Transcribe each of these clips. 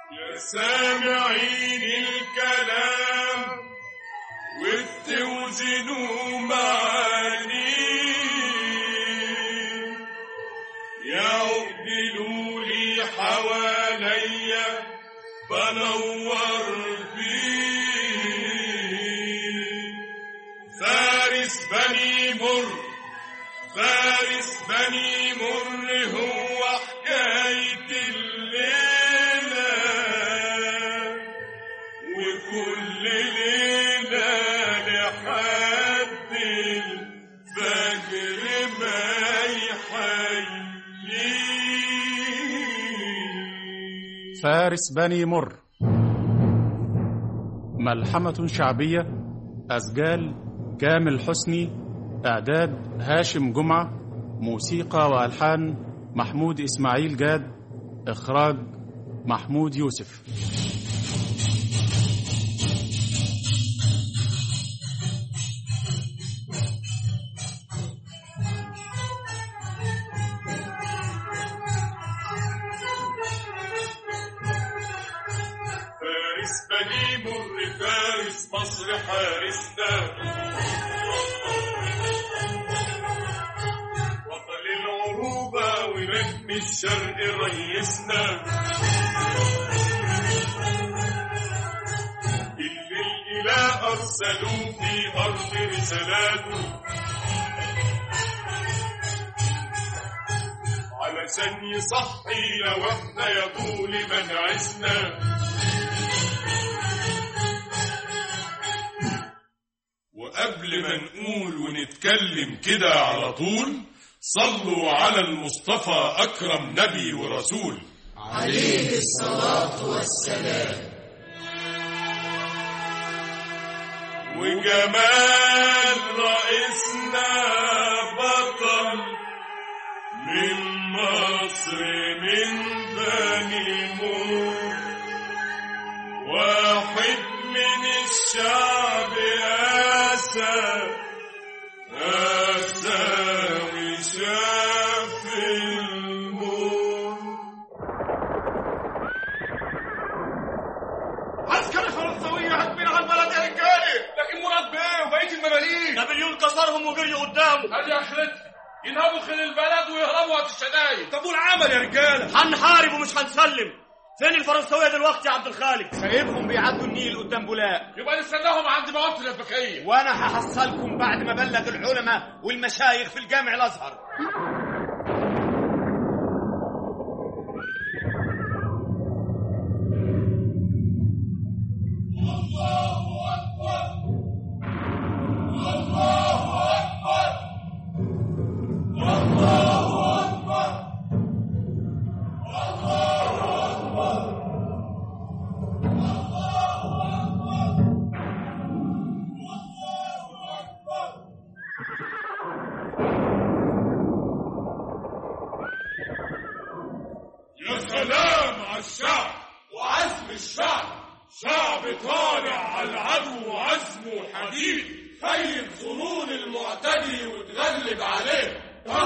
يا سامعين الكلام وتوزنوا معاني يعدلوا لي حواليا بنور فيه فارس بني مر فارس بني مر هو حكاية الليلة وكل ليلة لحد الفجر ما يحيي فارس بني مر ملحمة شعبية أسجال كامل حسني إعداد هاشم جمعة موسيقى وألحان محمود إسماعيل جاد إخراج محمود يوسف فارس بني مر فارس مصر حارسنا بطل العروبة ونجم الشرق ريسنا اللي الإله أرسلوه في أرض رسالاته علشان يصحي لو احنا يا طول منعسنا وقبل ما نقول ونتكلم كده على طول صلوا على المصطفى أكرم نبي ورسول عليه الصلاة والسلام وجمال رئيسنا بطل من مصر من بني مور واحد من الشعب أسى أسى وشاف الموت عسكري فرنساوية هجمين على البلد يا رجالي لكن مراد بيه وبقية المماليك نابليون كسرهم وجري قدامه هذه اخرتها ينهبوا خلال البلد ويهربوا وقت الشدايد طب والعمل يا رجاله هنحارب ومش هنسلم فين الفرنساوية دلوقتي يا عبد الخالق؟ سايبهم بيعدوا النيل قدام بولاق يبقى نستناهم عند بوابة الأفريقية وانا هحصلكم بعد ما بلغ العلماء والمشايخ في الجامع الازهر يا سلام على الشعب وعزم الشعب شعب طالع على العدو وعزمه حديد خيل ظنون المعتدي وتغلب عليه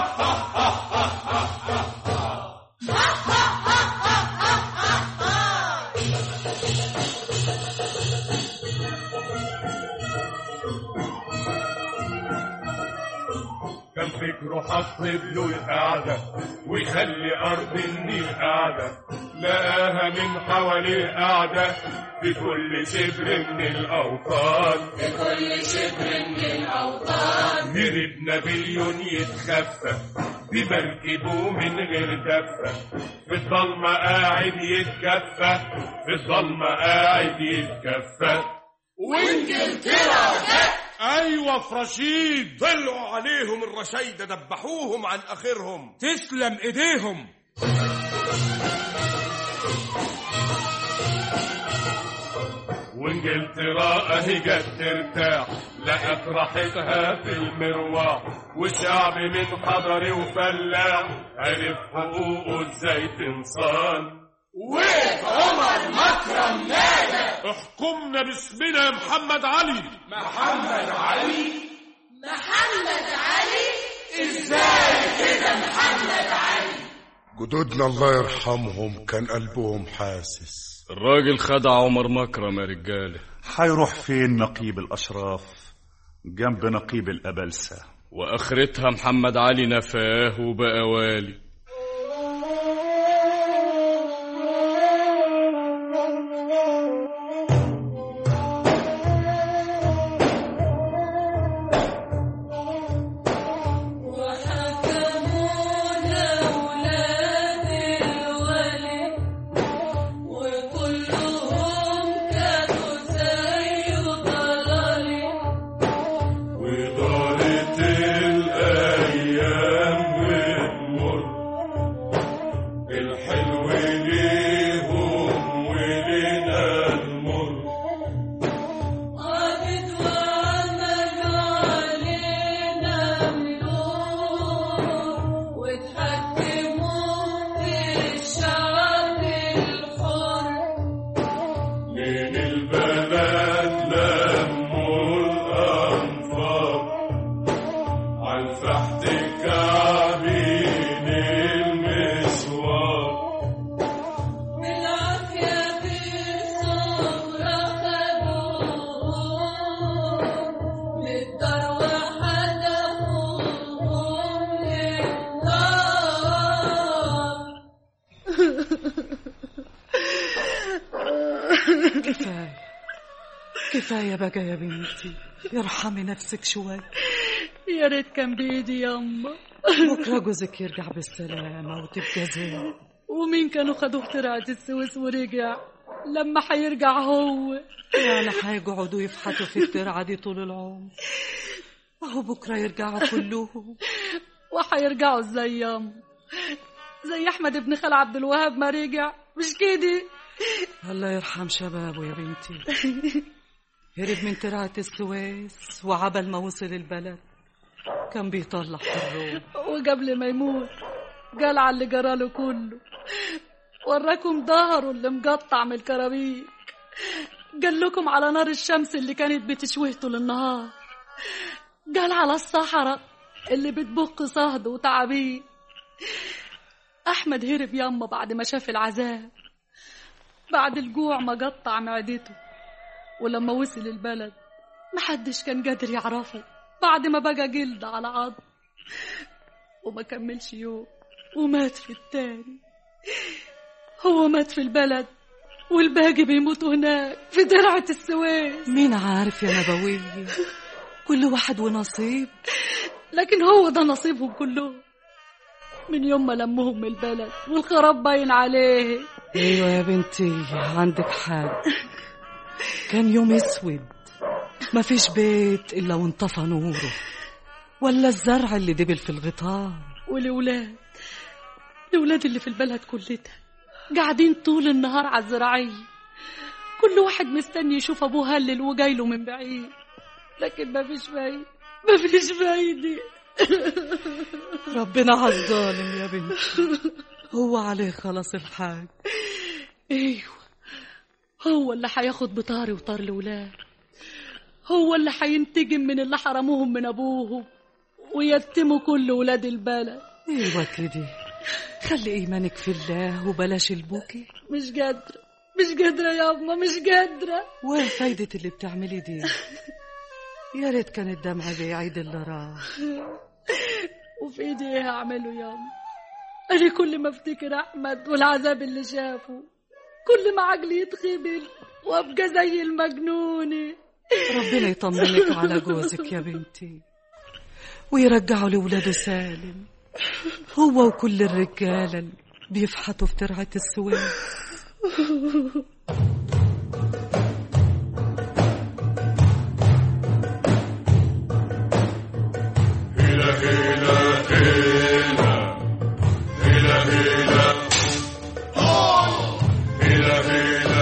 كان فكره حط له القعدة ويخلي أرض النيل قاعدة لقاها من حواليه قاعدة في كل شبر من الأوطان في كل شبر من الأوطان هرب نابليون يتخفى بمركبه من غير دفة في الضلمة قاعد يتكفى في الضلمة قاعد يتكفى وانجلترا جت ايوه في رشيد طلعوا عليهم الرشايدة دبحوهم عن اخرهم تسلم ايديهم وانجلترا اهي جت ترتاح لقت راحتها في المروح والشعب من حضري وفلاح عرف حقوقه ازاي تنصان وقف عمر مكرم نادى احكمنا باسمنا يا محمد علي محمد علي محمد علي ازاي كده محمد علي جدودنا الله يرحمهم كان قلبهم حاسس الراجل خدع عمر مكرم يا رجالة حيروح فين نقيب الأشراف جنب نقيب الأبلسة وآخرتها محمد علي نفاه وبقى والي وحكمونا ولاد الولي وكلهم كانوا زي ضلالي ودارت الأيام بتمر الحلو ليهم ولنا المر قامت وعملوا علينا ملوك وتحكموا في الشعب الحر من البلد لموا الأنفار عالفحت كعبين المسوار بالعافية بالصبر خدوهم للدار وحدفوهم للنار كفاية كفاية بقى يا بنتي ارحمي نفسك شوي يا ريت كان بإيدي يما بكرة جوزك يرجع بالسلامة وتبقى زين ومين كانوا خدوه ترعة السويس ورجع لما حيرجع هو يعني حيقعدوا يفحتوا في الترعة دي طول العمر أهو بكرة يرجعوا كلهم وحيرجعوا ازاي يما زي احمد ابن خال عبد الوهاب ما رجع مش كده الله يرحم شبابه يا بنتي هرب من ترعة السويس وعبل ما وصل البلد كان بيطلع حروب وقبل ما يموت قال على اللي جراله كله وراكم ظهره اللي مقطع من الكرابيك قال لكم على نار الشمس اللي كانت بتشويه طول النهار قال على الصحراء اللي بتبق صهد وتعابين أحمد هرب ياما بعد ما شاف العذاب بعد الجوع ما قطع معدته ولما وصل البلد محدش كان قادر يعرفه بعد ما بقى جلد على عظم وما كملش يوم ومات في التاني هو مات في البلد والباقي بيموتوا هناك في درعة السويس مين عارف يا نبوية كل واحد ونصيب لكن هو ده نصيبهم كلهم من يوم ما لمهم من البلد والخراب باين عليه ايوه يا بنتي عندك حق كان يوم اسود ما فيش بيت الا وانطفى نوره ولا الزرع اللي دبل في الغطاء والولاد الولاد اللي في البلد كلها قاعدين طول النهار على الزراعية كل واحد مستني يشوف أبوه هلل وجايله من بعيد لكن ما فيش فايدة ما فيش فايدة ربنا على الظالم يا بنتي هو عليه خلاص الحاج ايوه هو اللي هياخد بطاري وطار الولاد هو اللي هينتقم من اللي حرموهم من ابوهم ويتموا كل ولاد البلد ايوه كده خلي ايمانك في الله وبلاش البوكي مش قادرة مش قادرة يا أما مش قادرة وين فايدة اللي بتعملي دي يا ريت كان الدمع بيعيد اللي راح وفي ايدي ايه هعمله يا أما أنا كل ما افتكر أحمد والعذاب اللي شافه كل ما عقلي يتخبل وأبقى زي المجنونة ربنا يطمنك على جوزك يا بنتي ويرجعه لولاده سالم هو وكل الرجالة اللي بيفحتوا في ترعة السويس هلا هلا هلا هلا هلا هلا هلا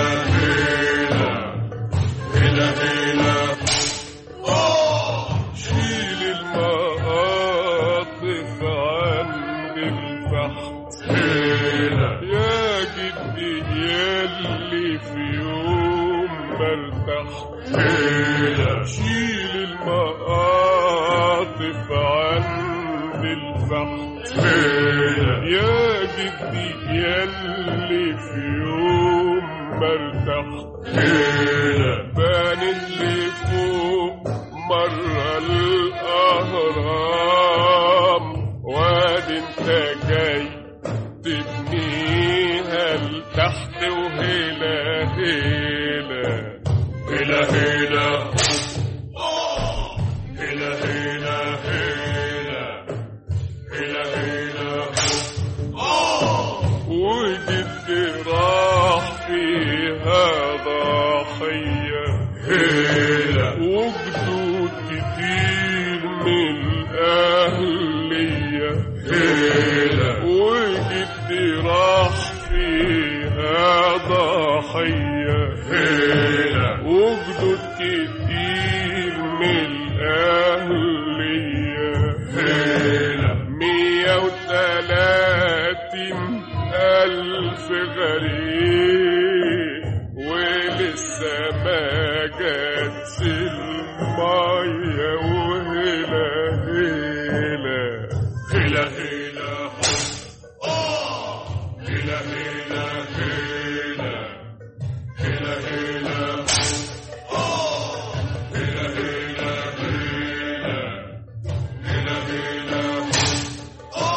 هلا هلا هلا شيل المواقف عند الفحت هلا يا جدي يلي في يوم ما ارتحت هلا شيل المواقف عند الفحت هلا يا جدي ودي يلي في يوم ما ارتحت بان اللي فوق مرة الأهرام وادي انت جاي تبنيها لتحت وهلا هلا هلا هلا هلا هلا هلا هلا هلا وجد راح فيها ضحية هلا وجدود كتير من الأهلية هلا وجد راح فيها ضحية هلا وجدود كتير من الأهلية هلا مية وتلاتين ألف غريب ولسه ما جاتش المية وهلا هلا هلا هلا هلا هلا هلا هلا هلا هلا هلا هلا هلا هلا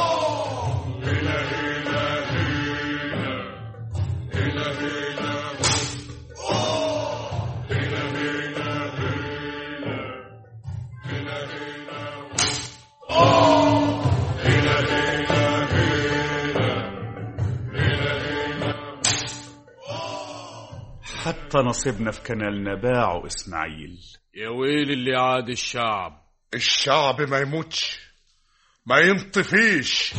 حتى نصيبنا في كنالنا باعوا إسماعيل يا ويل اللي عاد الشعب الشعب ما يموتش ما ينطفيش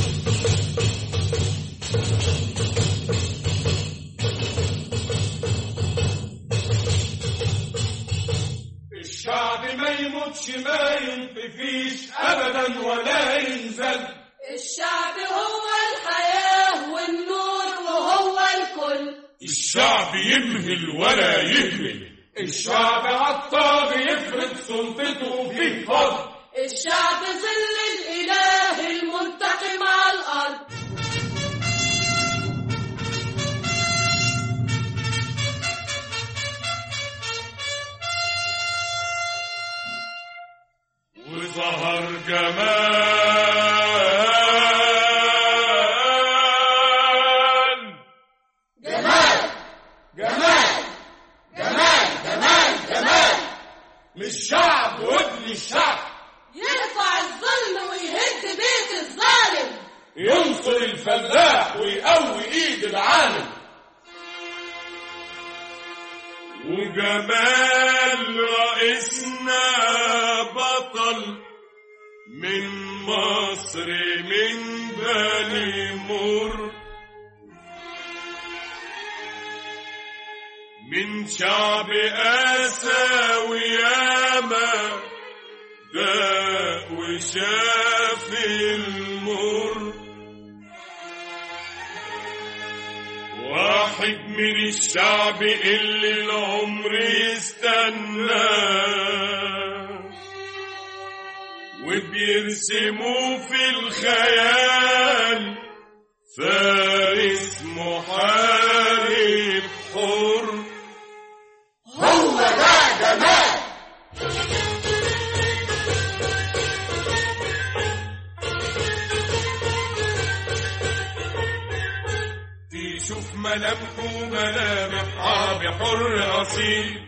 الشعب ما يموتش ما ينطفيش ابدا ولا ينزل الشعب هو الحياة والنور وهو الكل الشعب يمهل ولا يهمل الشعب عالطاغي يفرض سلطته في فضل الشعب ظل الإله المنتقم على الأرض وظهر جمال جمال جمال جمال جمال جمال للشعب وابن الشعب يرفع الظلم ويهد بيت الظالم ينصر الفلاح ويقوي ايد العالم وجمال رئيسنا بطل من مصر من بني مر من شعب آسى وياما داء وشاف المر واحد من الشعب اللي العمر يستنى وبيرسموا في الخيال فارس محارب حر هو ده جمال تشوف ملامحه ملامح عربي حر أصيل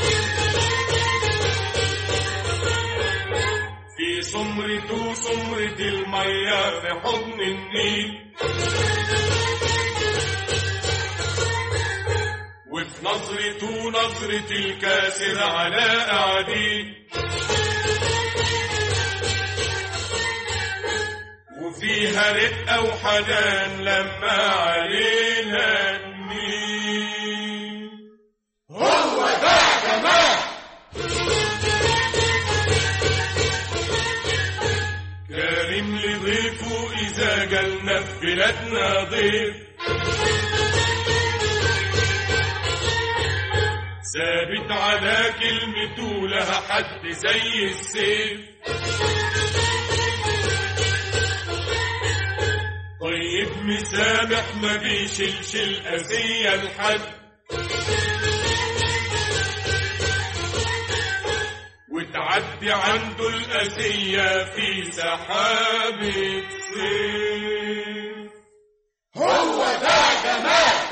في سمرته سمرة المية في حضن النيل وفي نظرته نظرة الكاسر على أعديه وفيها رقة وحنان لما علينا النيل هو ده جمال كريم لضيفه إذا جالنا في بلادنا ضيف ثابت على كلمته لها حد زي السيف طيب مسامح ما بيشيلش الأذية لحد وتعدي عنده الأذية في سحابة صيف هو ده جمال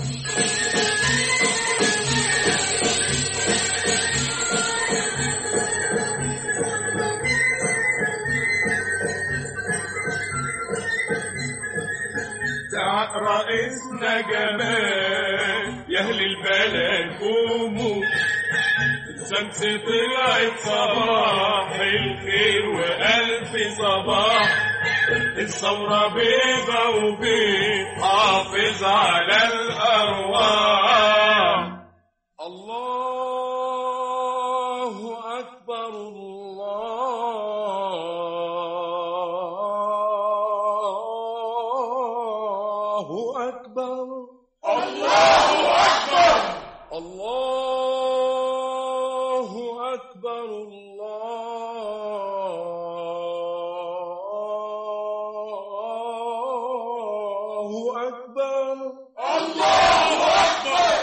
ده رئيسنا جمال يا أهل البلد قوموا الشمس طلعت صباح الخير وألف صباح الثورة بيضة وبتحافظ على الأرواح الله أكبر الله أكبر الله أكبر الله أكبر الله أكبر الله أكبر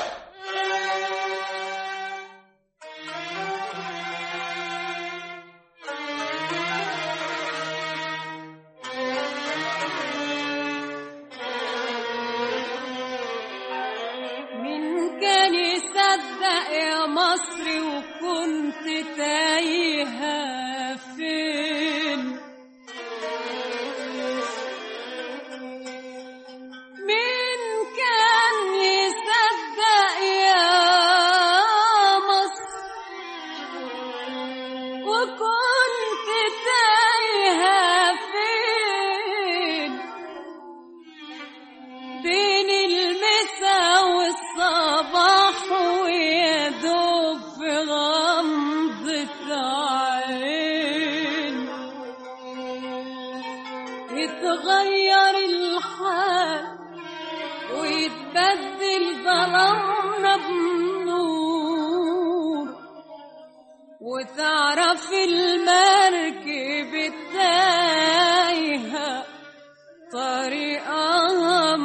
من كان يصدق يا مصري وكنت تايهة فين من كان يصدق يا مصر وكنت تايهة فين بين المسا والصباح ويا دوب في غمضة عين يتغير الحال ويتبدل ظلامنا بنور وتعرف المركب التايهه طريقها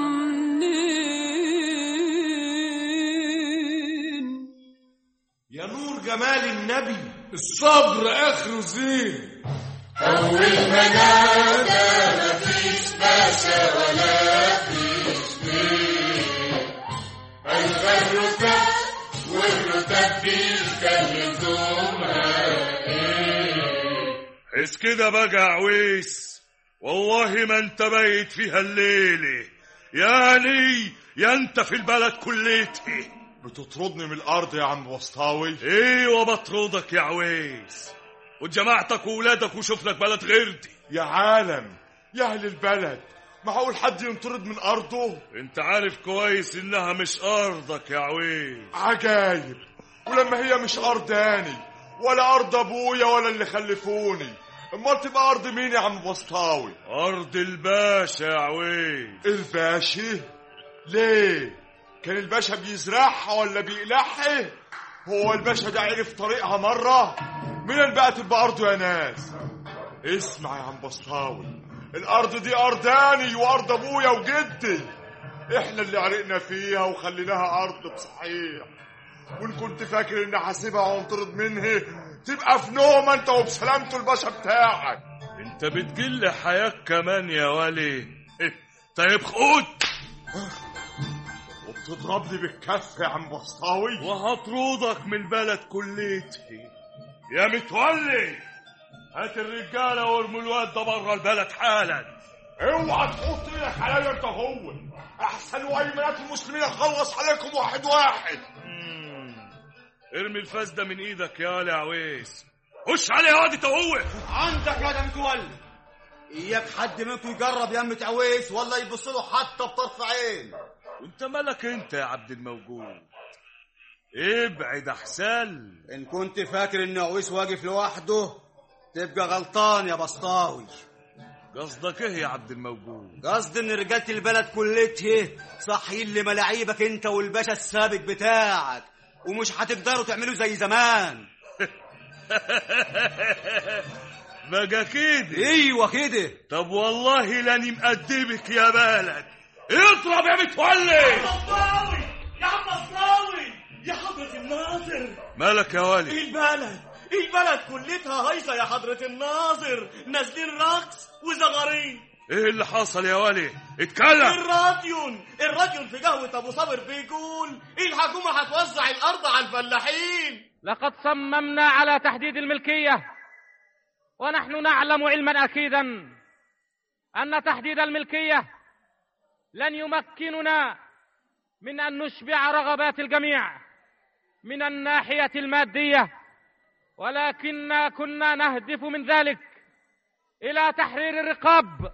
منين يا نور جمال النبي الصبر آخره زين أول ما نادى مفيش باشا ولا فيش بيه ألغى الرتب والرتب دي كان لزومها إيه حس كده بقى يا عويس والله ما انت بايت فيها الليلة يعني يا انت في البلد كليتي بتطردني من الارض يا عم وسطاوي ايوه بطردك يا عويس وجماعتك وولادك وشوف لك بلد غير دي يا عالم يا اهل البلد معقول حد ينطرد من ارضه انت عارف كويس انها مش ارضك يا عويس عجايب ولما هي مش ارضاني ولا ارض ابويا ولا اللي خلفوني امال تبقى ارض مين يا عم وسطاوي ارض الباشا يا عويس الباشا ليه كان الباشا بيزرعها ولا بيقلعها هو الباشا ده عرف طريقها مرة منين بقى تبقى أرضه يا ناس اسمع يا عم بسطاوي الأرض دي أرضاني وأرض أبويا وجدي إحنا اللي عرقنا فيها وخليناها أرض بصحيح وإن كنت فاكر إني هسيبها وانطرد منها تبقى في نوم أنت وبسلامته الباشا بتاعك انت بتجل حياك كمان يا ولي طيب خد وبتضربني بالكف يا عم بسطاوي وهطردك من البلد كليتي يا متولي هات الرجاله وارموا الواد ده بره البلد حالا اوعى تحط ايدك عليا انت هو احسن وايمانات المسلمين اخلص عليكم واحد واحد ارمي الفاس ده من ايدك يا ولي عويس خش عليه يا واد انت هو عندك يا ده متولي اياك حد منكم يجرب يا عم عويس ولا يبص له حتى بطرف عين وانت مالك انت يا عبد الموجود ابعد احسن ان كنت فاكر ان عويس واقف لوحده تبقى غلطان يا بسطاوي قصدك ايه يا عبد الموجود قصدي ان رجاله البلد كلتها صاحيين لملاعيبك انت والباشا السابق بتاعك ومش هتقدروا تعملوا زي زمان بقى كده ايوه كده طب والله لاني مقدمك يا بالك اضرب يا متولي صفراوي يا عم صفراوي يا حضرة الناظر مالك يا والي البلد البلد كلتها هايصة يا حضرة الناظر نازلين رقص وزغارين ايه اللي حصل يا والي اتكلم الراديون الراديون في قهوة أبو صابر بيقول الحكومة هتوزع الأرض على الفلاحين لقد صممنا على تحديد الملكية ونحن نعلم علما أكيدا أن تحديد الملكية لن يمكننا من أن نشبع رغبات الجميع من الناحية المادية ولكننا كنا نهدف من ذلك إلى تحرير الرقاب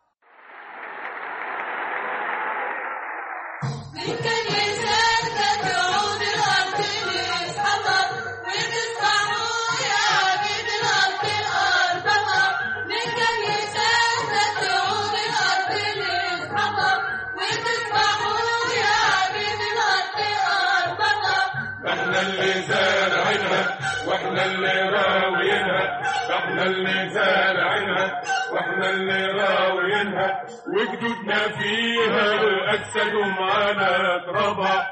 احنا اللي زارعينها واحنا اللي راويينها احنا اللي زارعينها واحنا اللي راويينها وجدودنا فيها واجسادهم على ترابها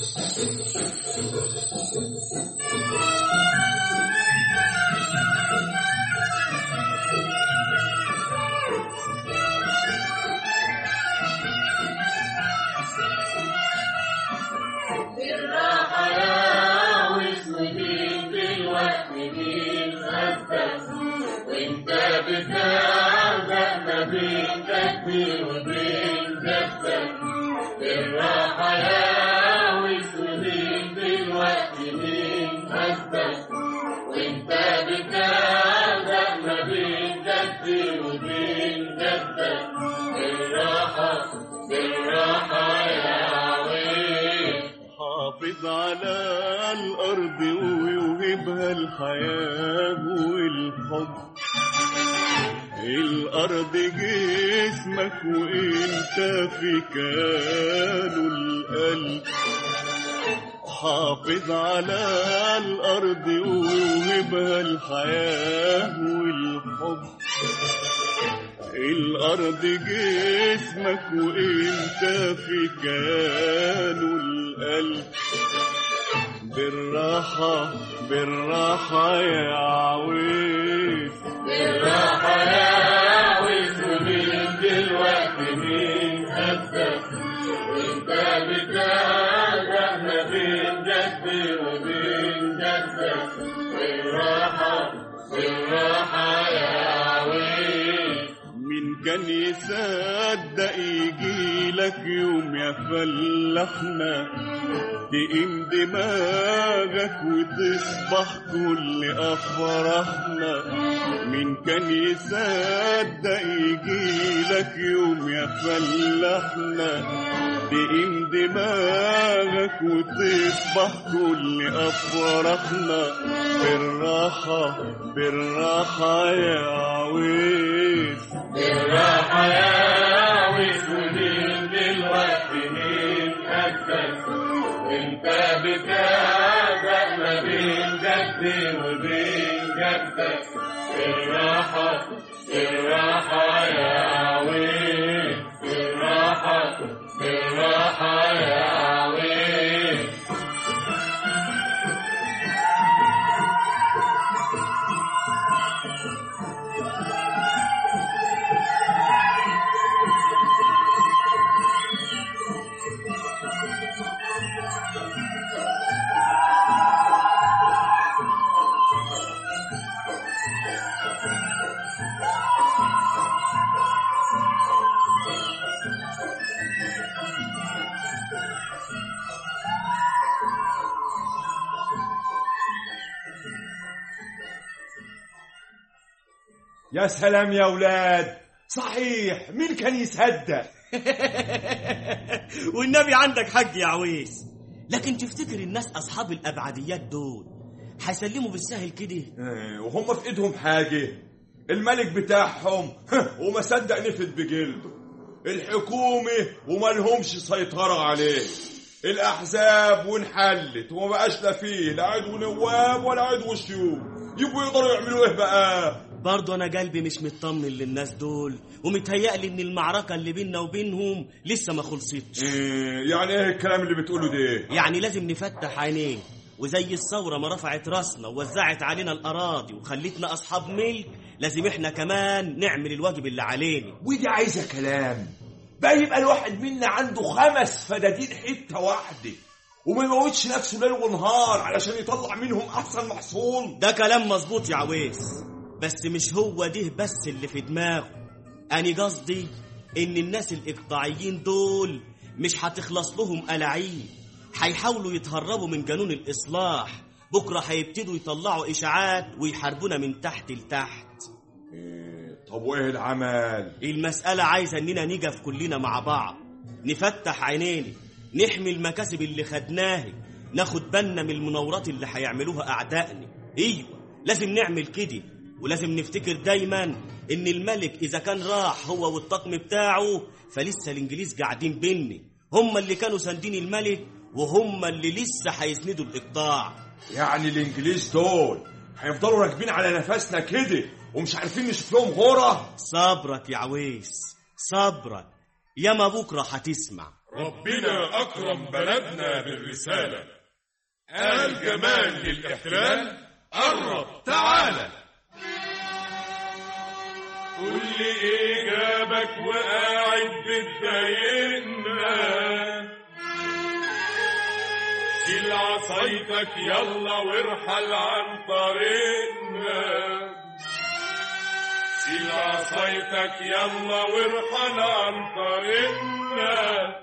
بالراحة يا واسودين دلوقتي مين خدك وانت بتعزق ما بين كتفي وبين كتفك بالراحة يا واسودين دلوقتي مين خدك وانت بتعزق ما بين كتفي وبين كتفك بالراحة بالراحة يا عويل حافظ على الأرض ويوهبها الحياة والحب الأرض جسمك وإنت في كانه القلب حافظ على الأرض ويوهبها الحياة والحب الأرض جسمك وإنت في كانه القلب بالراحة بالراحة يا عويس بالراحة يا عاوز ومين دلوقتي مين هدك وانت بتعرق ما بين جدي وبين جدك بالراحة بالراحة يا عويس مين كان يصدق يجيلك يوم يا فلاحنا تقيم دماغك وتصبح كل افراحنا مين كان يصدق يجيلك يوم يا فلاحنا تقيم دماغك وتصبح كل افراحنا بالراحة بالراحة يا عويس بالراحة يا عاوز ومين دلوقتي مين هدك وانت بتعرق ما بين جدي وبين جدك بالراحة بالراحة يا عويل بالراحة بالراحة يا عويل يا سلام يا ولاد صحيح مين كان يصدق والنبي عندك حق يا عويس لكن تفتكر الناس اصحاب الابعديات دول هيسلموا بالسهل كده آه، وهم في ايدهم حاجه الملك بتاعهم وما صدق نفد بجلده الحكومة وما لهمش سيطرة عليه الأحزاب وانحلت وما بقاش لا فيه لا عضو نواب ولا عضو شيوخ يبقوا يقدروا يعملوا ايه بقى برضه انا قلبي مش مطمن للناس دول ومتهيألي ان المعركه اللي بيننا وبينهم لسه ما خلصتش إيه يعني ايه الكلام اللي بتقوله ده يعني لازم نفتح عينيه وزي الثورة ما رفعت راسنا ووزعت علينا الأراضي وخلتنا أصحاب ملك لازم إحنا كمان نعمل الواجب اللي علينا ودي عايزة كلام بقى يبقى الواحد منا عنده خمس فدادين حتة واحدة وما يموتش نفسه ليل ونهار علشان يطلع منهم أحسن محصول ده كلام مظبوط يا عويس بس مش هو ده بس اللي في دماغه أنا قصدي إن الناس الإقطاعيين دول مش هتخلص لهم ألاعيب هيحاولوا يتهربوا من قانون الإصلاح بكرة هيبتدوا يطلعوا إشاعات ويحاربونا من تحت لتحت طب وايه العمل المسألة عايزة إننا نقف كلنا مع بعض نفتح عينينا نحمي المكاسب اللي خدناها ناخد بالنا من المناورات اللي هيعملوها أعدائنا أيوة لازم نعمل كده ولازم نفتكر دايما إن الملك إذا كان راح هو والطقم بتاعه فلسه الإنجليز قاعدين بيني هم اللي كانوا ساندين الملك وهم اللي لسه هيسندوا الإقطاع يعني الانجليز دول هيفضلوا راكبين على نفسنا كده ومش عارفين نشوف لهم غوره صبرك يا عويس صبرك ياما بكره هتسمع ربنا أكرم بلدنا بالرسالة قال جمال للاحتلال قرب تعالى قول لي ايه جابك وقاعد بتضايقنا شيل عصايتك يلا وارحل عن طريقنا شيل عصايتك يلا وارحل عن طريقنا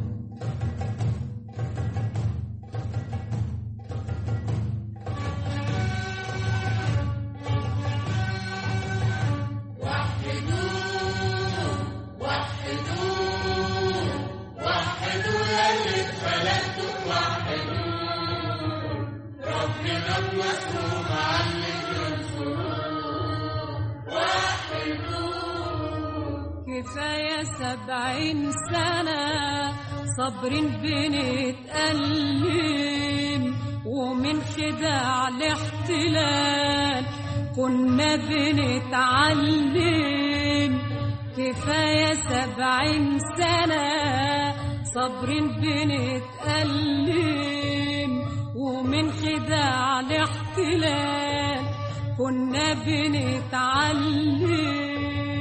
وحدوا يلي اتخلقتوا توحدوا ربنا بنصره معلم كفاية سبعين سنة صابرين بنتألم ومن خداع الاحتلال كنا بنتعلم كفاية سبعين سنة صابرين بنتألم ومن خداع الاحتلال كنا بنتعلم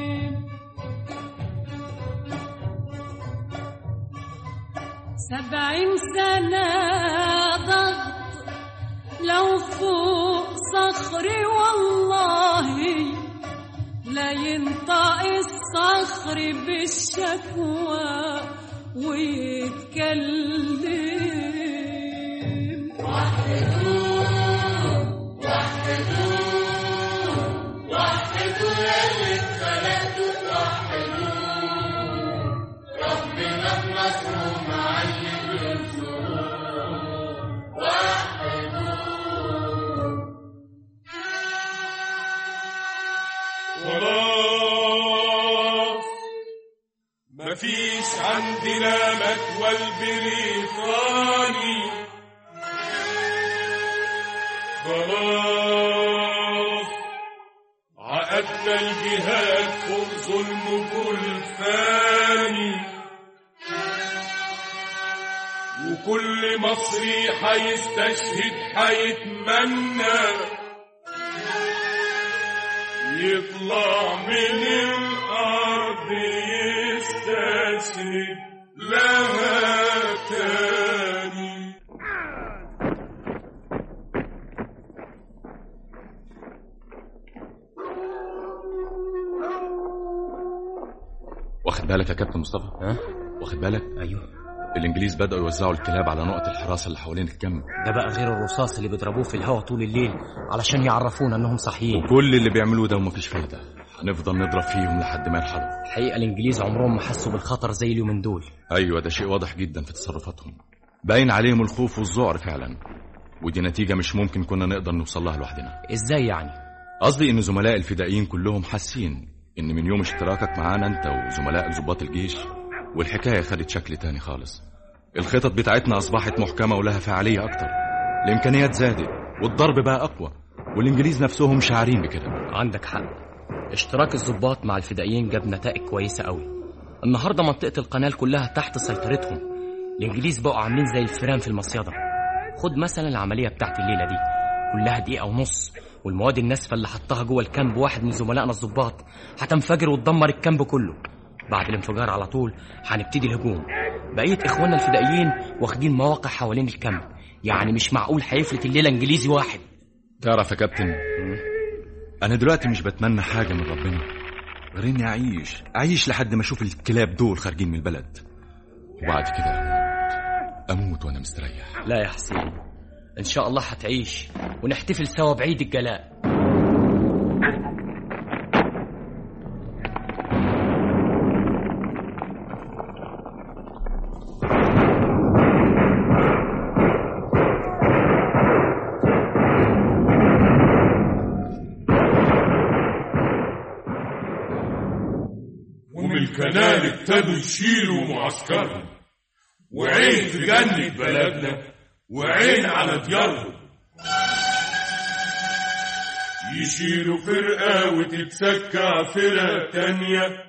سبعين سنة ضغط لو فوق صخري والله لا ينطق الصخر بالشكوى ويتكلم وحدوا وحدوا وحدوا يلي اتخلقتوا توحدوا ربنا بنصره معلم ينصروه وحدوا خلاص مفيش عندنا مكوى البريطاني خلاص عقدنا الجهاد فوق ظلم كل ثاني وكل مصري حيستشهد حيتمنى يطلع من الأرض يستشهد لها تاني واخد بالك يا كابتن مصطفى ها واخد بالك ايوه الانجليز بداوا يوزعوا الكلاب على نقط الحراسه اللي حوالين الكم ده بقى غير الرصاص اللي بيضربوه في الهواء طول الليل علشان يعرفونا انهم صحيين كل اللي بيعملوه ده ومفيش فايده هنفضل نضرب فيهم لحد ما يرحلوا الحقيقه الانجليز عمرهم ما حسوا بالخطر زي اليومين دول ايوه ده شيء واضح جدا في تصرفاتهم باين عليهم الخوف والذعر فعلا ودي نتيجه مش ممكن كنا نقدر نوصل لها لوحدنا ازاي يعني قصدي ان زملاء الفدائيين كلهم حاسين ان من يوم اشتراكك معانا انت وزملاء ضباط الجيش والحكايه خدت شكل تاني خالص الخطط بتاعتنا اصبحت محكمه ولها فعاليه اكتر الامكانيات زادت والضرب بقى اقوى والانجليز نفسهم شاعرين بكده عندك حق اشتراك الضباط مع الفدائيين جاب نتائج كويسة قوي النهاردة منطقة القنال كلها تحت سيطرتهم الإنجليز بقوا عاملين زي الفيران في المصيدة خد مثلا العملية بتاعت الليلة دي كلها دقيقة ونص والمواد الناسفة اللي حطها جوه الكامب واحد من زملائنا الضباط هتنفجر وتدمر الكامب كله بعد الانفجار على طول هنبتدي الهجوم بقية إخواننا الفدائيين واخدين مواقع حوالين الكامب يعني مش معقول هيفلت الليلة إنجليزي واحد تعرف يا كابتن انا دلوقتي مش بتمنى حاجه من ربنا غير اني اعيش اعيش لحد ما اشوف الكلاب دول خارجين من البلد وبعد كده اموت وانا مستريح لا يا حسين إن شاء الله هتعيش ونحتفل سوا بعيد الجلاء ومن الكنال ابتدوا يشيلوا معسكرهم وعين في جنة بلدنا وعين على ديارهم يشيلوا فرقة وتتسكع فرقة تانية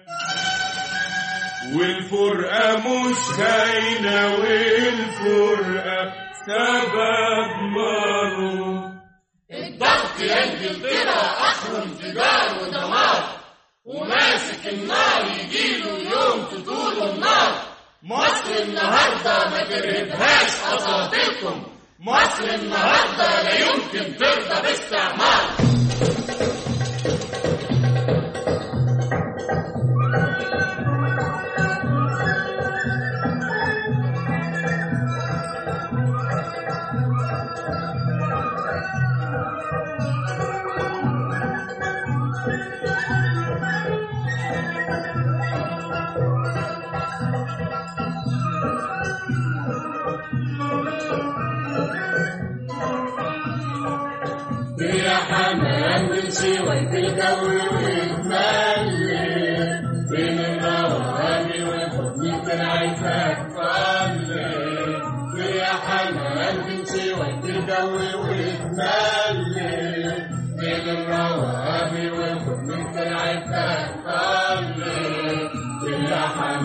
والفرقة مش هاينة والفرقة سبب مرض الضغط يا انجلترا اخره انفجار ودمار وماسك النار يجيله يوم تطول النار مصر النهارده ما ترهبهاش اساطيركم مصر النهارده لا يمكن ترضى باستعمار يا حمام نمشي وانت الجو ويتملي بين الروابي والحضن عايزك تصلي يا حمام نمشي وانت الجو ويتملي بين الروابي والحضن عايزك تصلي يا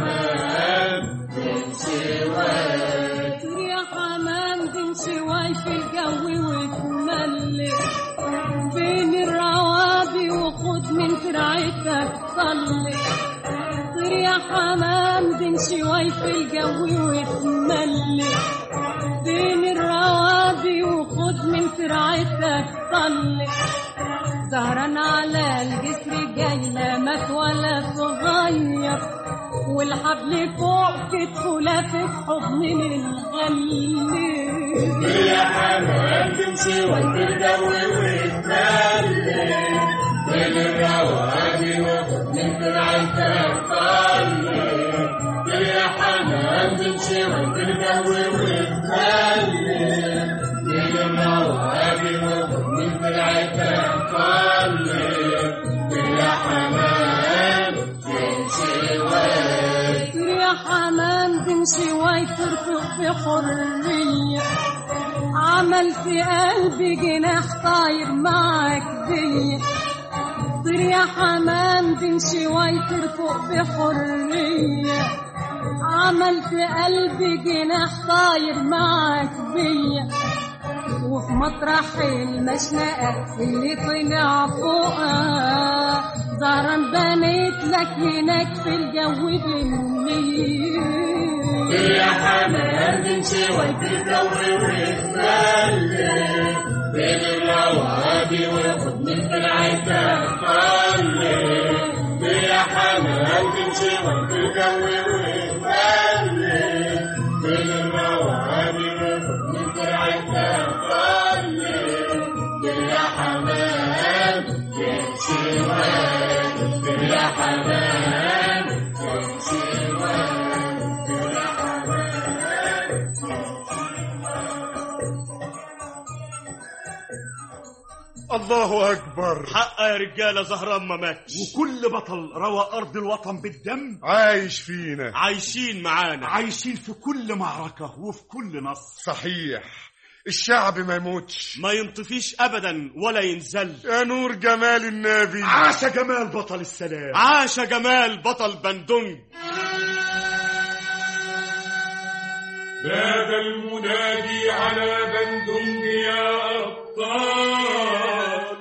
حمام نمشي وانت يا حمام تمشي واي في الجو وتملي بين الروابي وخد من فرعتك صلي طير يا حمام تمشي واي في الجو وتملي بين الروابي وخد من فرعتك صلي سهران على الجسر جاي لا مات ولا صغير والحبل فوق كتفه لافف حضن الغلي يا حمام تمشي وانت الجو وتملي بين الروابي وخد من فرعتك صلي يا حمام تمشي وانت الجو وتملي بين الروابي وخد من فرعتك صلي يا حمام تمشي وانت يا حمام تمشي واي ترفق بحرية عمل في قلبي جناح طاير معاك بيا طير يا حمام تمشي واي ترفق بحرية عمل في قلبي جناح طاير معاك بيا وفي مطرح المشنقة اللي طلع فوقها زهران بنيت لك هناك في الجو بالليل يا حمام تمشي وانت الجو وتملي بين الروابي وخد من فرعتك صلي يا حمام تمشي وانت الجو وتملي بين الروابي وخد من فرعتك صلي يا حمام تمشي وانت يا حمام تمشي وانت يا الله اكبر حق يا رجاله زهران ما ماتش وكل بطل روى ارض الوطن بالدم عايش فينا عايشين معانا عايشين في كل معركه وفي كل نصر صحيح الشعب ما يموتش ما ينطفيش ابدا ولا ينزل يا نور جمال النبي عاش جمال بطل السلام عاش جمال بطل بندونج نادى المنادي على بندنج يا أبطال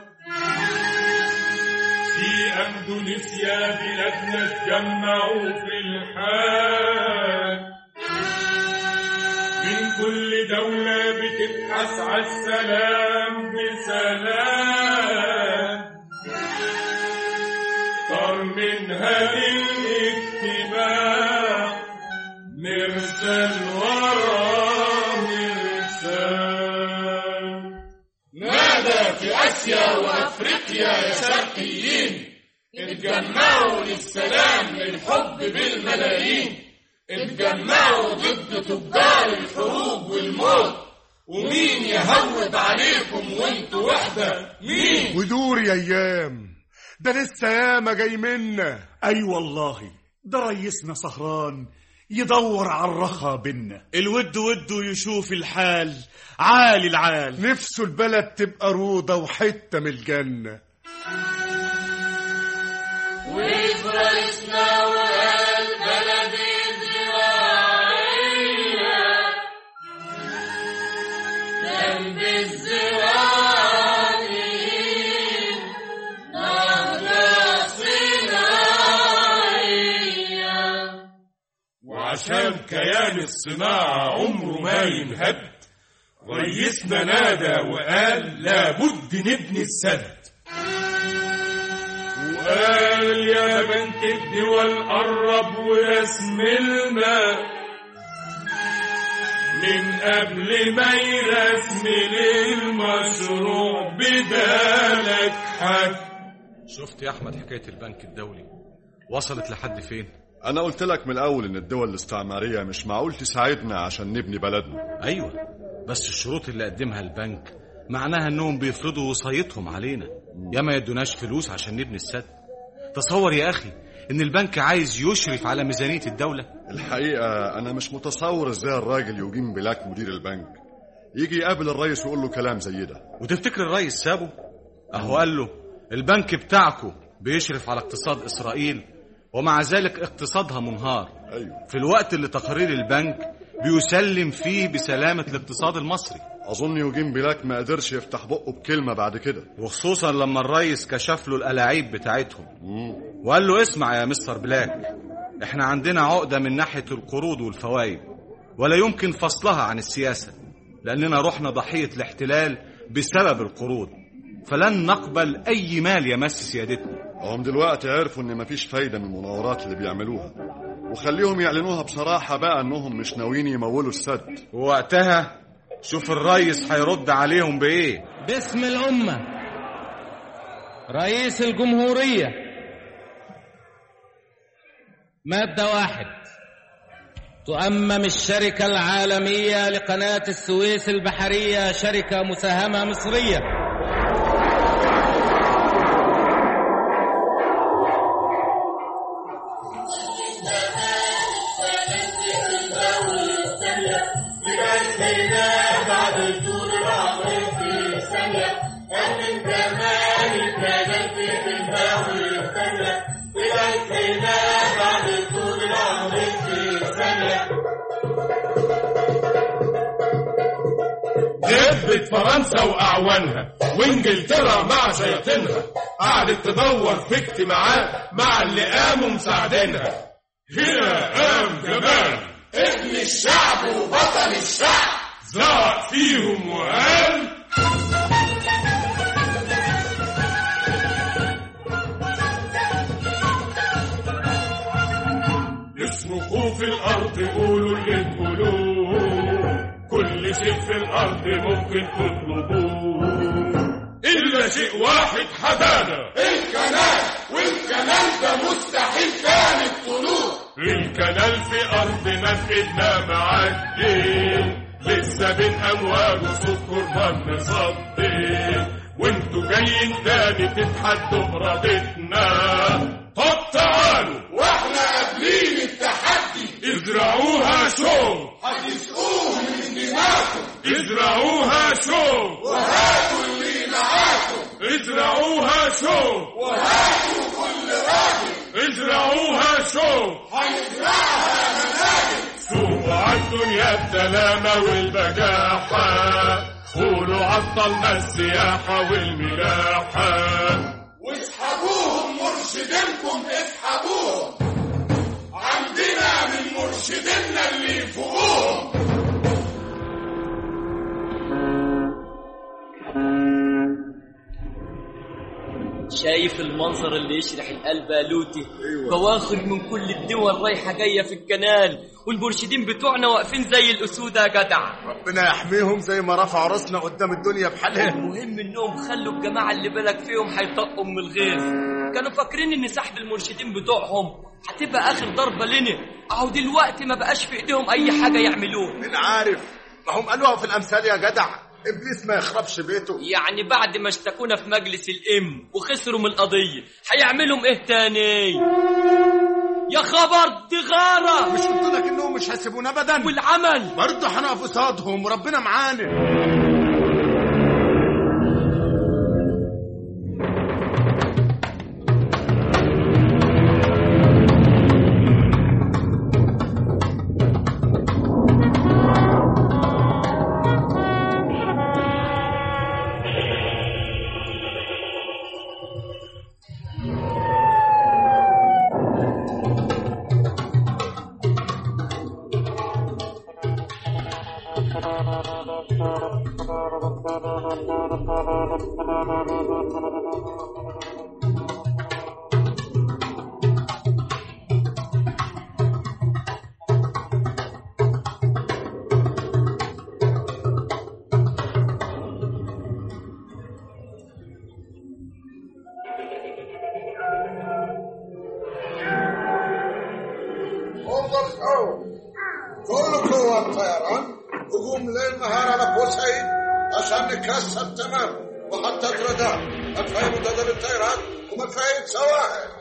في أندونيسيا بلادنا اتجمعوا في الحال من كل دولة بتبحث على السلام بسلام صار منها الاتباع مرسل ورا مرسل نادى في آسيا وأفريقيا يا شرقيين اتجمعوا للسلام للحب بالملايين اتجمعوا ضد تجار الحروب والموت ومين يهوب عليكم وانتوا وحدة مين ودور يا ايام ده لسه ياما جاي منا اي والله ده ريسنا سهران يدور على الرخا بينا الود وده يشوف الحال عالي العال نفسه البلد تبقى روضة وحتة من الجنة وفرسنا وقال بلدي زراعية جنب الزراعيين نهضة صناعية وعشان كيان الصناعة عمره ما ينهد ريسنا نادى وقال لابد نبني السد وقال يا بنك الدول قرب ورسم الماء من قبل ما يرسم للمشروع بدالك حد شفت يا احمد حكايه البنك الدولي وصلت لحد فين أنا قلت لك من الأول إن الدول الاستعمارية مش معقول تساعدنا عشان نبني بلدنا ايوه بس الشروط اللي قدمها البنك معناها انهم بيفرضوا وصايتهم علينا يا ما يدوناش فلوس عشان نبني السد تصور يا اخي ان البنك عايز يشرف على ميزانيه الدوله الحقيقة أنا مش متصور إزاي الراجل يوجين بلاك مدير البنك يجي يقابل الرئيس ويقول له كلام زي ده وتفتكر الرئيس سابه اهو قال له البنك بتاعكو بيشرف على اقتصاد اسرائيل ومع ذلك اقتصادها منهار أيوه في الوقت اللي تقرير البنك بيسلم فيه بسلامة الاقتصاد المصري أظن يوجين بلاك ما قدرش يفتح بقه بكلمة بعد كده وخصوصا لما الرئيس كشف له الألاعيب بتاعتهم وقال له اسمع يا مستر بلاك احنا عندنا عقدة من ناحية القروض والفوائد ولا يمكن فصلها عن السياسة لأننا رحنا ضحية الاحتلال بسبب القروض فلن نقبل أي مال يمس سيادتنا هم دلوقتي عرفوا إن مفيش فايدة من المناورات اللي بيعملوها وخليهم يعلنوها بصراحة بقى إنهم مش ناويين يمولوا السد ووقتها شوف الرئيس هيرد عليهم بإيه باسم الأمة رئيس الجمهورية مادة واحد تؤمم الشركة العالمية لقناة السويس البحرية شركة مساهمة مصرية دبت فرنسا واعوانها وانجلترا مع شياطينها قعدت تدور في اجتماعات مع اللي قاموا مساعدينها هنا قام جمال ابن الشعب وبطل الشعب زعق فيهم وقال اصرخوا في الارض قولوا اللي تقولوه كل شيء في الارض ممكن تطلبوه الا شيء واحد حدانا الكنال والكنال ده مستحيل كان الطلوع الكنال في ارضنا في ايدنا معدي لسه بين امواج وسكر ما نصدي وانتوا جايين تاني تتحدوا بردتنا طب تعالوا واحنا قابلين التحدي ازرعوها شوم هتسقوه من دماغكم ازرعوها شوق وهاتوا اللي معاكم ازرعوها شوق وهاتوا كل راجل ازرعوها شوق هنزرعها مناجم سوقوا عالدنيا بسلامة والبجاحة قولوا عطلنا السياحة والملاحة واسحبوهم مرشدينكم اسحبوهم عندنا من مرشدينا اللي يفوقوهم شايف المنظر اللي يشرح القلب يا لوتي بواخر من كل الدول رايحه جايه في الكنال والمرشدين بتوعنا واقفين زي الاسود يا جدع ربنا يحميهم زي ما رفعوا راسنا قدام الدنيا بحالها المهم انهم خلوا الجماعه اللي بالك فيهم هيطقوا من الغيظ كانوا فاكرين ان سحب المرشدين بتوعهم هتبقى اخر ضربه لنا اهو دلوقتي ما بقاش في ايديهم اي حاجه يعملوها مين عارف ما هم قالوها في الامثال يا جدع ابليس ما يخربش بيته يعني بعد ما اشتكونا في مجلس الام وخسروا من القضيه هيعملوا ايه تاني يا خبر دي غاره مش قلت لك انهم مش هيسيبونا ابدا والعمل برضه هنقف قصادهم وربنا معانا انظر الحروب كل قوة الطيران هجوم ليل نهار على بورسعيد عشان نكسر تمام وحتى ترداء مدفعي مدد الطيران ومدفعي سواحل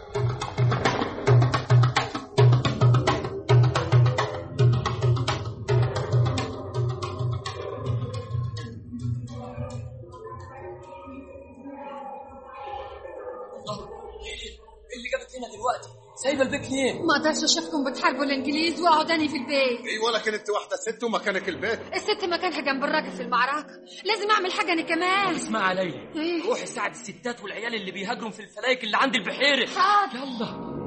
اللي جابت هنا دلوقتي سايبه البيت ليه ما اقدرش اشوفكم بتحاربوا الانجليز واقعداني في البيت ايه ولا كانت واحده ست ومكانك البيت الست مكانها جنب الراجل في المعركه لازم اعمل حاجه انا كمان اسمع عليا ايه روحي ساعد الستات والعيال اللي بيهاجروا في الفلايك اللي عند البحيره حاضر يلا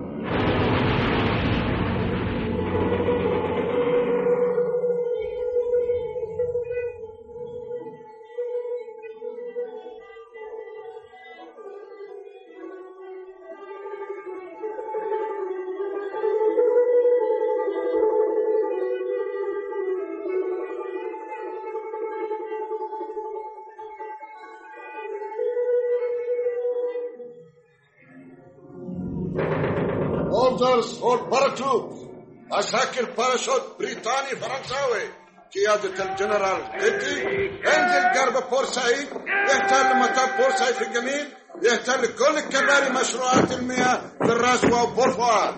اوردرز فور باراشوت عساكر باراشوت بريطاني فرنساوي قيادة الجنرال إدي انزل قرب بورسعيد يحتل مطار بورسعيد في الجميل يحتل كل كباري مشروعات المياه في الرسوة وبورفؤاد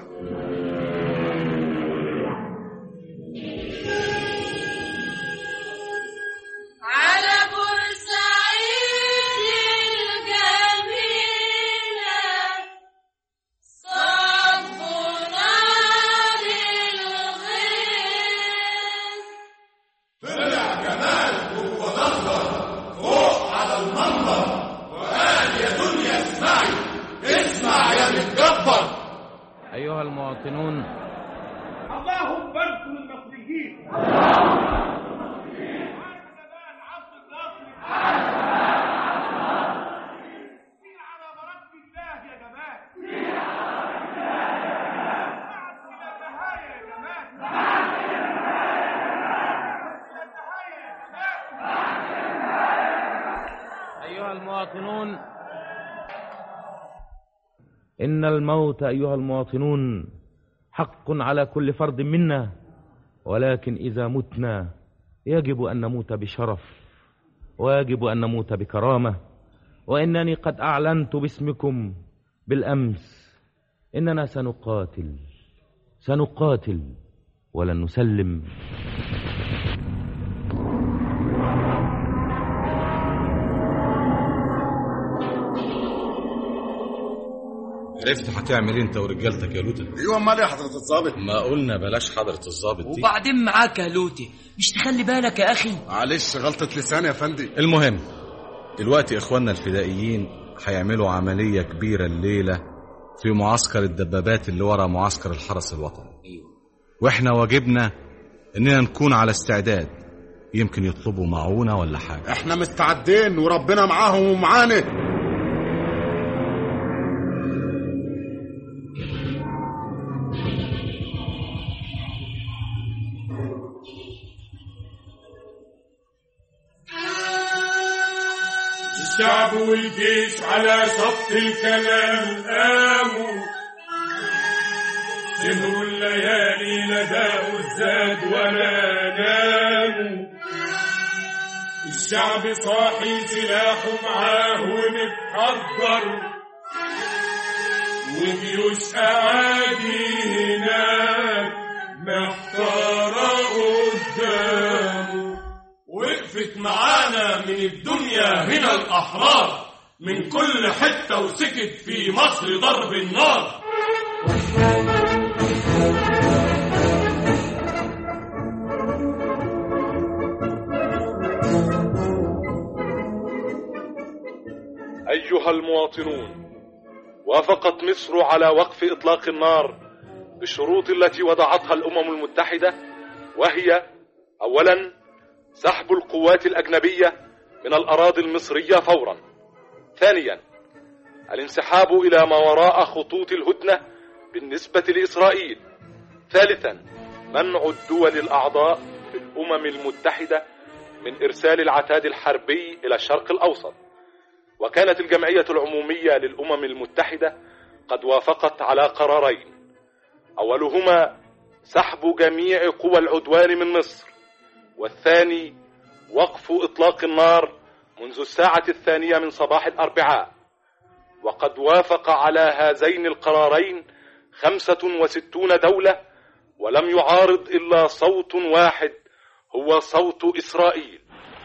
على بورسعيد الجميلة صفنا للغير طلع جمال وضخم فوق على المنبر وقال يا دنيا اسمعي اسمع يا متجبر أيها المواطنون اللهم بارك للمصريين أيها المواطنون إن الموت أيها المواطنون حق على كل فرد منا ولكن إذا متنا يجب أن نموت بشرف ويجب أن نموت بكرامة وإنني قد أعلنت باسمكم بالأمس إننا سنقاتل سنقاتل ولن نسلم عرفت هتعمل إيه انت ورجالتك يا لوتة ايوه امال يا حضره الظابط ما قلنا بلاش حضرة الظابط دي وبعدين معاك يا لوتي مش تخلي بالك يا اخي معلش غلطه لسان يا فندي المهم دلوقتي اخواننا الفدائيين هيعملوا عملية كبيرة الليلة في معسكر الدبابات اللي ورا معسكر الحرس الوطني واحنا واجبنا اننا نكون على استعداد يمكن يطلبوا معونة ولا حاجة احنا مستعدين وربنا معاهم ومعانا الشعب والجيش على صف الكلام قاموا سهروا الليالي نداء الزاد ولا ناموا الشعب صاحي سلاحه معاه ومتحضر وجيوش أعادي هناك محتارة قدامه وقفت معانا من الدنيا هنا الأحرار من كل حتة وسكت في مصر ضرب النار أيها المواطنون وافقت مصر على وقف إطلاق النار بالشروط التي وضعتها الأمم المتحدة وهي أولا سحب القوات الأجنبية من الأراضي المصرية فورا ثانيا الانسحاب إلى ما وراء خطوط الهدنة بالنسبة لإسرائيل ثالثا منع الدول الأعضاء في الأمم المتحدة من إرسال العتاد الحربي إلى الشرق الأوسط وكانت الجمعية العمومية للأمم المتحدة قد وافقت على قرارين أولهما سحب جميع قوى العدوان من مصر والثاني وقف إطلاق النار منذ الساعة الثانية من صباح الأربعاء وقد وافق على هذين القرارين خمسة وستون دولة ولم يعارض إلا صوت واحد هو صوت إسرائيل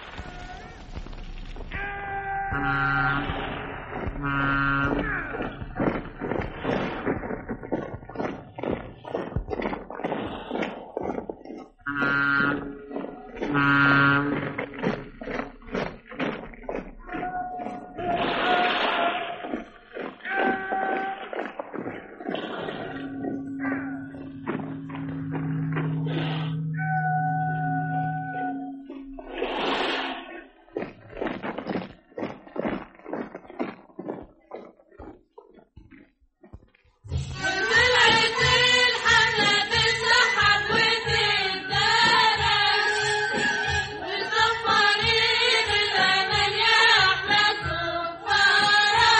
طلعت الحملة تسحب وتتدرس وصفرين الأمل يا أحمد كفارة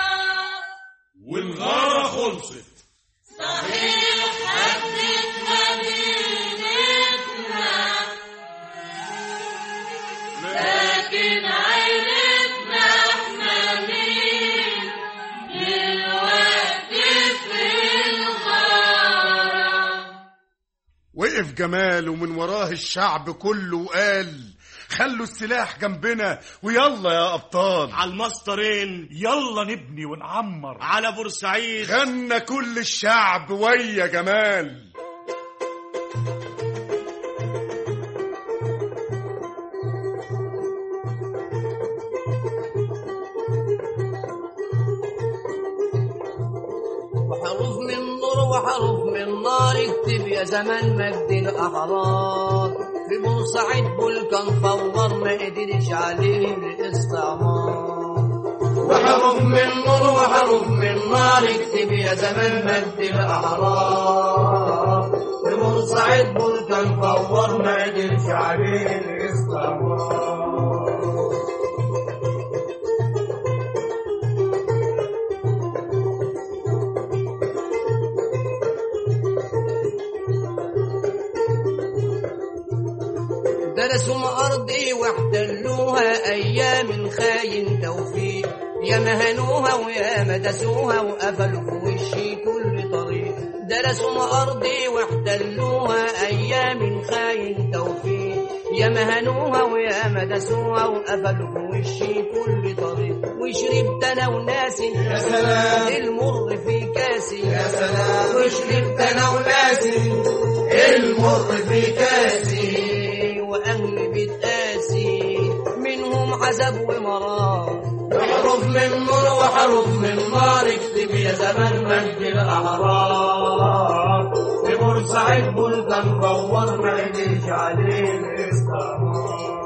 والغارة خلصت صحيح حدت مدينتنا لكن عيلتنا احنا مين دلوقتي في الغارة وقف جمال ومن وراه الشعب كله وقال خلوا السلاح جنبنا ويلا يا ابطال على المسطرين يلا نبني ونعمر على بورسعيد غنى كل الشعب ويا جمال وحروف من نور وحروف من نار اكتب يا زمان مجد الأحرار في بورسعيد بولكان فور ما قدرش عليه الاستعمار وحروف من نور وحروف من نار اكتب يا زمان مجد الأحرار في بورسعيد بولكان فور ما قدرش عليه الاستعمار درسوا أرضي واحتلوها أيام خاين توفيق يا مهنوها ويا مدسوها وقفلوا في وشي كل طريق درسوا أرضي واحتلوها أيام خاين توفيق يا مهنوها ويا مدسوها وقفلوا في وشي كل طريق وشربت انا وناسي يا سلام. المر في كاسي يا سلام. وشربت انا وناسي المر في كاسي واهلي بتقاسي منهم عذاب ومرار حروف من نور وحروف من نار اكتب يا زمان مجد الاحرار في بورسعيد بلدان دور ما يجيش عليه الاستعمار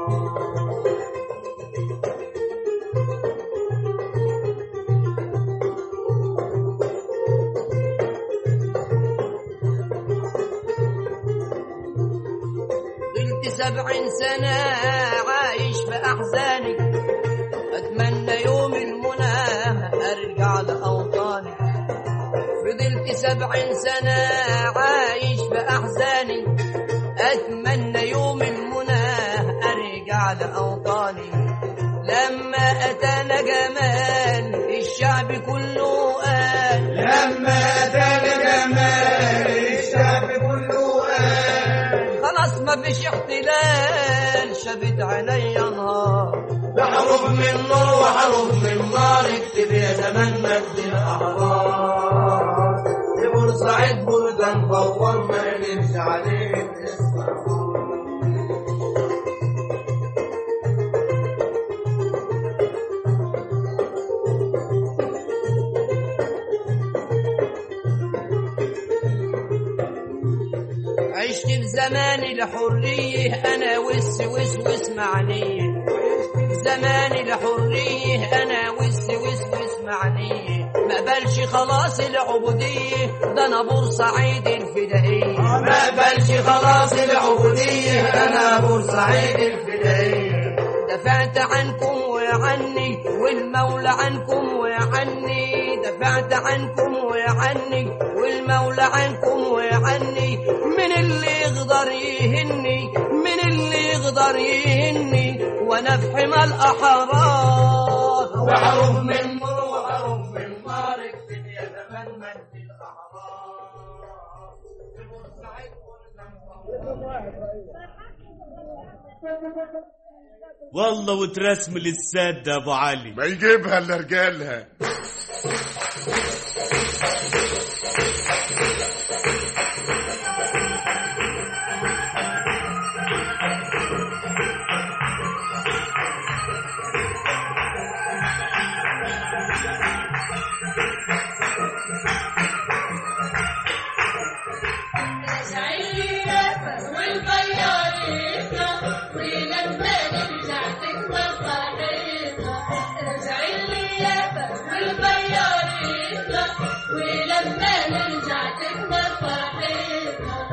قلت سبعين سنة عايش بأحزاني أتمنى يوم المنى أرجع لأوطاني فضلت سبعين سنة عايش بأحزاني أتمنى يوم المنى أرجع لأوطاني لما أتانا جمال الشعب كله قال لما أتانا جمال الشعب كله قال خلاص ما فيش احتلال شبت عينيا نهار بحروف من نور وحروف من نار اكتب يا زمان مجد الاحرار في بورسعيد بلدان فور ما يمشي عليك عشت في زمان الحرية أنا وس وس وس معنية زمان الحرية أنا وس وس وس معنية ما بلش خلاص العبودية ده أنا بورسعيد الفدائية ما بلش خلاص العبودية أنا بورسعيد الفدائية دفعت عنكم وعني والمولى عنكم وعني دفعت عنكم وعني والمولى عنكم وعني من اللي يقدر يهني من اللي يقدر يهني وانا في حمى الاحرار وحروف من نور وحروف من نار اكتب يا زمان مجد والله وترسم للساد يا ابو علي ما يجيبها الا رجالها ولما نرجع تكبر فرحتنا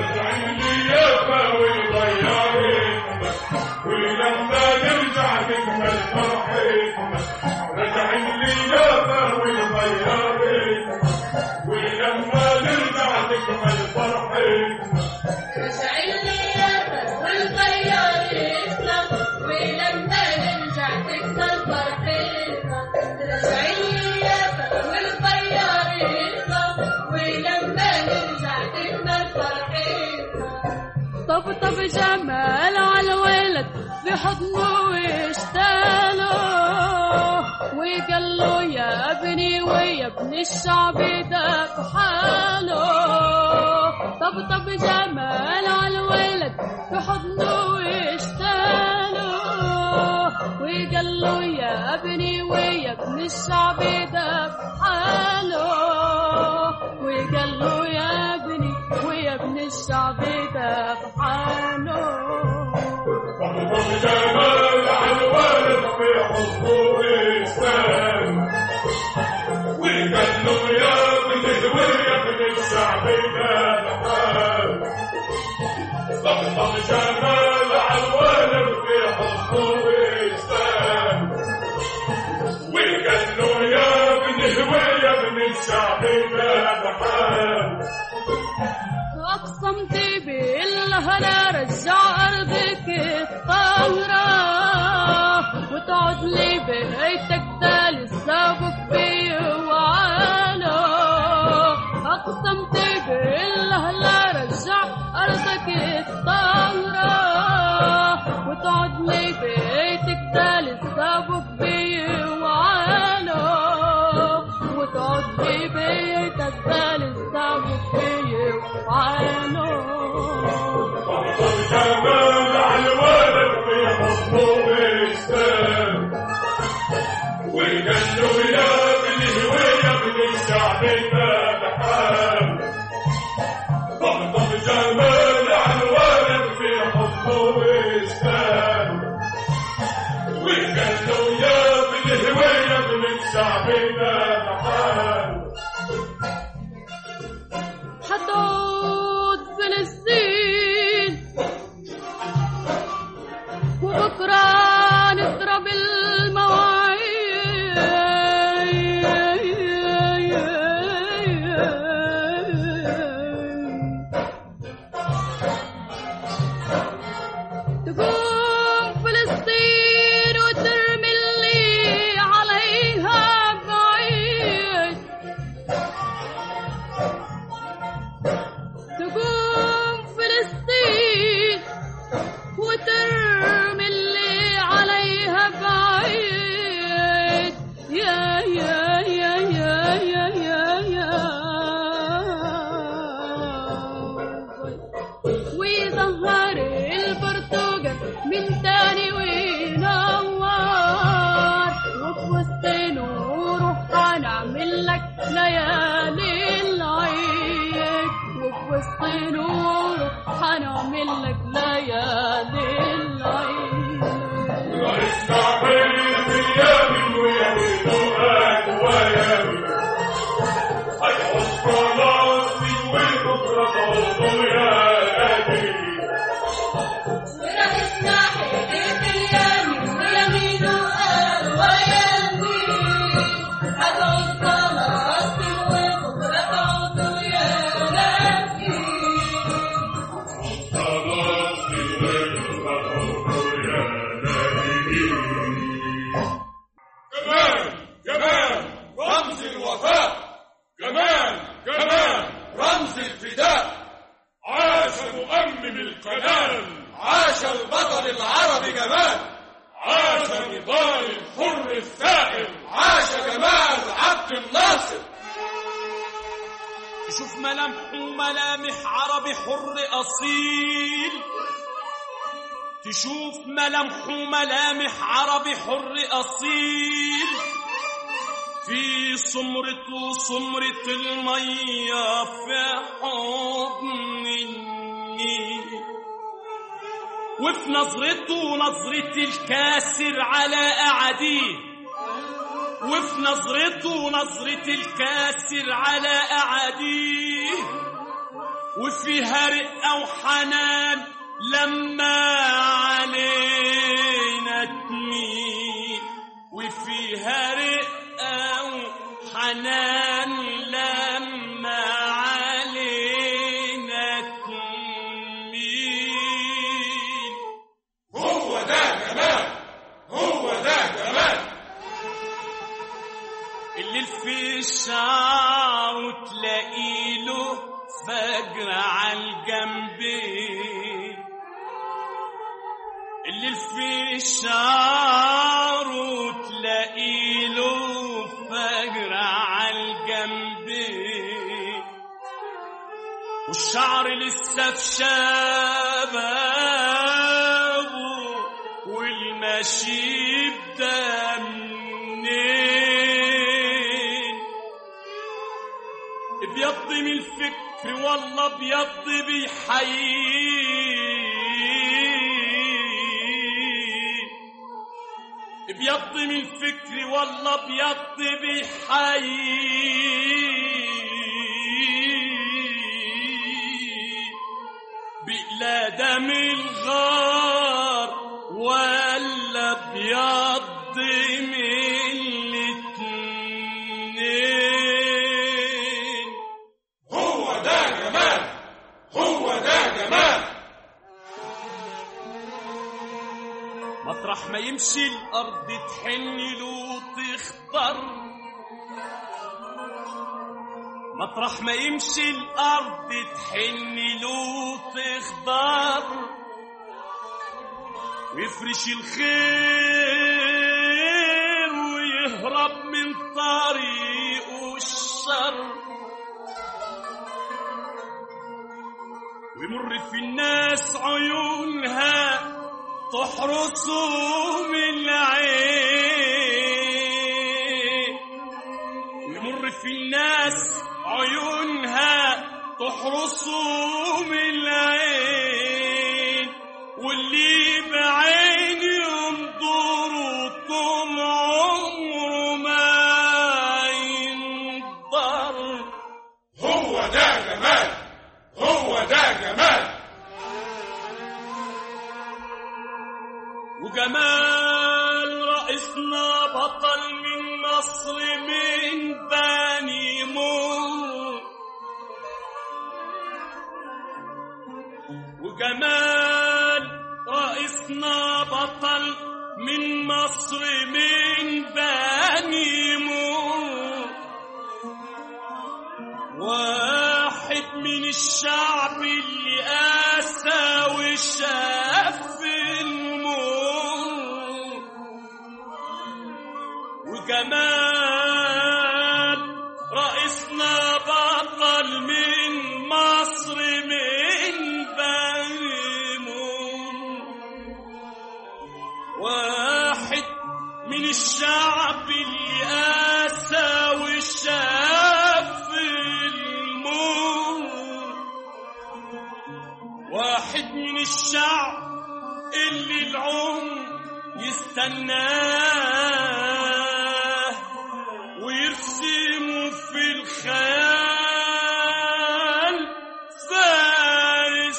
ولما نرجع نكمل فرحتنا راجعين ليافا والغيارين ولما نرجع نكمل فرحتنا رجعين ليافا والغيار يطلع ولما نرجع تكبر فرحتنا رجعين ليافا والغيار يطلع ولما نرجع تكبر فرحتنا طبطب جمال على الولد في حضنه واشتاله وقال له يا ابني ويا ابن الشعب ده في حاله طبطب جمال على الولد في حضنه واشتاله وقال له يا ابني ويا ابن الشعب ده في حاله وقال له يا ابني ويا ابن الشعب ده في حاله طبطب جمال على الولد في حضنه إنسان وقال له يا ابني ويا ابن الشعب ده الحال طبطب جمال على الولد في حضنه إنسان وقال له يا ابني ويا ابن الشعب ده الحال أقسمت بالله لا رجع أرضك الطاهرة وتقعد لي بيتك ده لسه بكفي وعاله أقسمت بالله لا رجع أرضك الطاهرة واسلام وقال له يا ابني ويا ابن الشعب الفتحان ضغط جمال عنوانك في حب واسلام وقال له يا ابني ويا ابن الشعب الفتحان حدود فلسطين وبكرة نضرب المواعيد تقوم فلسطين وترمي اللي عليها بعيد تقوم فلسطين وترمي اللي عليها بعيد يا يا يا يا يا يا يا ويظهر البرتقال من تاني وينور وفي وسط نوره حنعمل لك ليالي العيد وفي وسط نوره حنعمل لك ليالي العيد اسمع بيت يامن ويمين وقال ويامن هيحط راسي وبكره تعوضوا يا قديم وراح اسمع بيت اليمين ويمين وقال ويمين هتعود خلاص وبكره تعودوا يا نبي كمان كمان رمز الوفاء كمان كمان رمز الفداء عاش مؤمم القناه عاش البطل العربي جمال عاش نضال الحر الثائر عاش جمال عبد الناصر تشوف ملامح وملامح عربي حر أصيل تشوف ملامح وملامح عربي حر أصيل في سمرته سمرة المية في حضن النيل وفي نظرته نظرة الكاسر على أعاديه وفي نظرته نظرة الكاسر على أعاديه وفيها رقة وحنان لما علينا تميل وفيها رقة وحنان لما علينا تميل هو ده جمال هو ده جمال اللي في الشعر وتلاقي له فجر على الجنبين اللي في الشعر وتلاقي له فجر على الجنبين والشعر لسه في شبابه والمشيب ده منين ابيض من الفكر والله ابيض بيحيي ابيض من الفكر والله ابيض بيحيي بقلا دم الغار ولا ابيض من الاتنين هو ده جمال هو ده جمال مطرح ما يمشي الارض تحن له وتخضر مطرح ما يمشي الارض تحن له وتخضر ويفرش الخير ويهرب من طريقه الشر ويمر في الناس عيونها تحرسه من طول عمره ما ينضر هو ده جمال هو ده جمال وجمال رئيسنا بطل من مصر من بني مر وجمال رئيسنا بطل من مصر من بني مر واحد من الشعب اللي قاسى وشاف المر وجمال رئيسنا بطل من مصر من بيمون واحد من الشعب اللي قاسى وشاف المر واحد من الشعب اللي العمر يستناه ويرسمه في الخيال فارس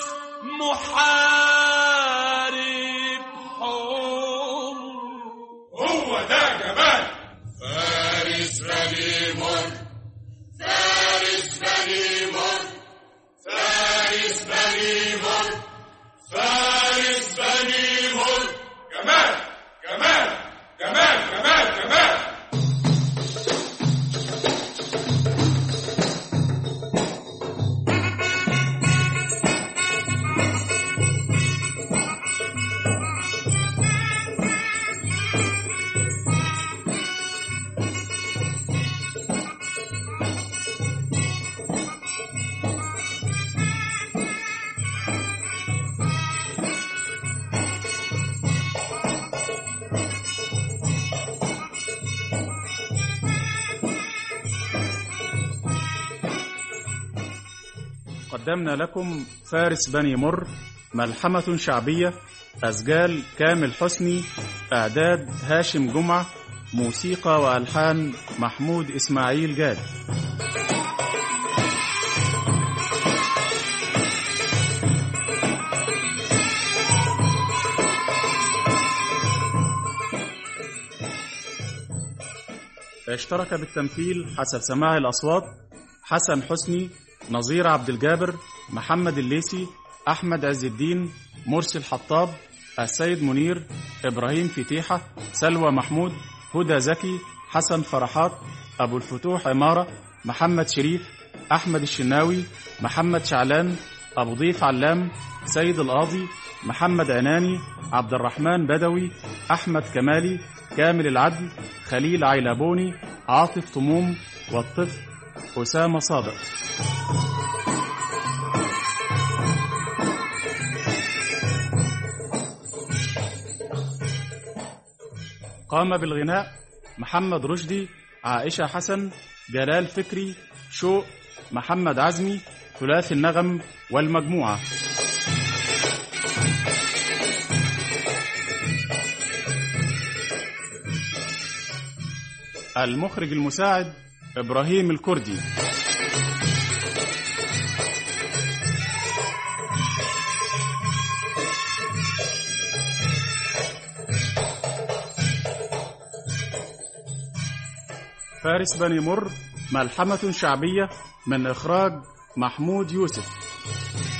محارب حر هو ده جمال فارس بني مر فارس بني مر فارس بني مر فارس بني مر جمال جمال جمال جمال جمال قدمنا لكم فارس بني مر ملحمة شعبية أسجال كامل حسني إعداد هاشم جمعة موسيقى وألحان محمود إسماعيل جاد اشترك بالتمثيل حسب سماع الأصوات حسن حسني نظير عبد الجابر محمد الليسي أحمد عز الدين مرسي الحطاب السيد منير إبراهيم فتيحة سلوى محمود هدى زكي حسن فرحات أبو الفتوح عمارة محمد شريف أحمد الشناوي محمد شعلان أبو ضيف علام سيد القاضي محمد عناني عبد الرحمن بدوي أحمد كمالي كامل العدل خليل عيلابوني عاطف طموم والطفل أسامة صادق قام بالغناء محمد رشدي عائشة حسن جلال فكري شوق محمد عزمي ثلاثي النغم والمجموعة المخرج المساعد إبراهيم الكردي فارس بني مر ملحمة شعبية من إخراج محمود يوسف